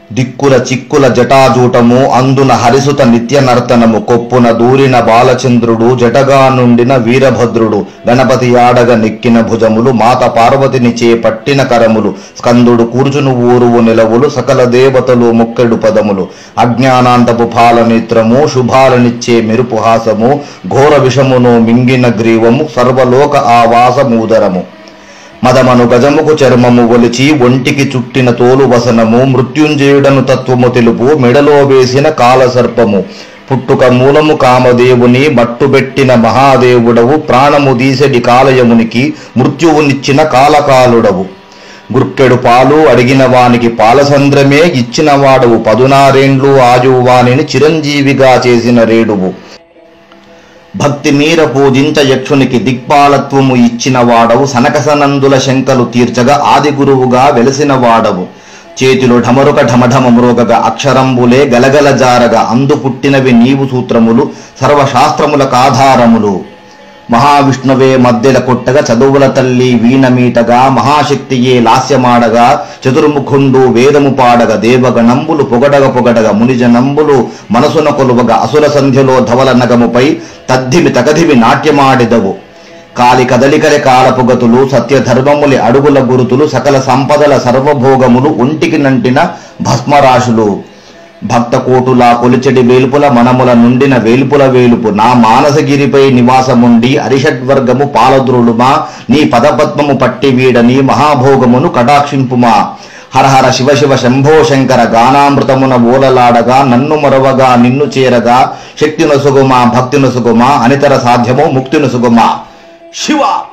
దిక్కుల చిక్కుల జటాజూటము అందున హరిసుత నిత్య నర్తనము కొప్పున దూరిన బాలచంద్రుడు జటగా నుండిన వీరభద్రుడు గణపతి ఆడగ నెక్కిన భుజములు మాత పార్వతిని చేపట్టిన కరములు స్కందుడు కూర్చును ఊరువు నిలవులు సకల దేవతలు ముక్కెడు పదములు అజ్ఞానాంతపు పాలనేత్రము శుభాలనిచ్చే మెరుపు హాసము ఘోర విషమును మింగిన గ్రీవము సర్వలోక ఆవాసమూదరము మదమను గజముకు చర్మము ఒలిచి ఒంటికి చుట్టిన తోలు వసనము మృత్యుంజయుడను తత్వము తెలుపు మెడలో వేసిన కాలసర్పము పుట్టుక మూలము కామదేవుని మట్టుబెట్టిన మహాదేవుడవు ప్రాణము దీసెడి కాలయమునికి మృత్యువునిచ్చిన కాలకాలుడవు గుర్కెడు పాలు అడిగిన వానికి పాలసంద్రమే ఇచ్చిన వాడవు పదునారేండ్లు ఆయువు వానిని చిరంజీవిగా చేసిన రేడువు భక్తి మీర పూజించ యక్షునికి దిక్పాలత్వము ఇచ్చిన వాడవు సనకసనందుల శంకలు తీర్చగా ఆది గురువుగా వెలసిన వాడవు చేతిలో ఢమరుక ఢమఢమ మ్రోగగా అక్షరంబులే గలగల జారగా అందు పుట్టినవి నీవు సూత్రములు సర్వశాస్త్రములకు ఆధారములు మహావిష్ణువే మధ్యల కొట్టగా చదువుల తల్లి వీణమీటగా మహాశక్తియే లాస్యమాడగా చతుర్ముఖుండు వేదము పాడగా దేవగణంబులు పొగడగ పొగడగ మునిజనంబులు మనసున కొలువగా అసుర సంధ్యలో ధవల నగముపై తద్దిమి తగదివి నాట్యమాడిదవు కాలి కదలికల కాలపుగతులు సత్యధర్మములి అడుగుల గురుతులు సకల సంపదల సర్వభోగములు ఒంటికి నంటిన భస్మరాశులు భక్త కోటులా కొలిచెడి వేలుపుల మనముల నుండిన వేలుపుల వేలుపు నా మానసగిరిపై నివాసముండి అరిషడ్వర్గము పాలద్రులుమా నీ పదపద్మము పట్టి వీడని మహాభోగమును కటాక్షింపుమా హరహర శివ శివ శంభో శంకర గానామృతమున ఓలలాడగా నన్ను మరవగా నిన్ను చేరగా శక్తి నొసుగుమా భక్తి నొసుగుమా అనితర సాధ్యమో ముక్తి నొసుగుమా శివ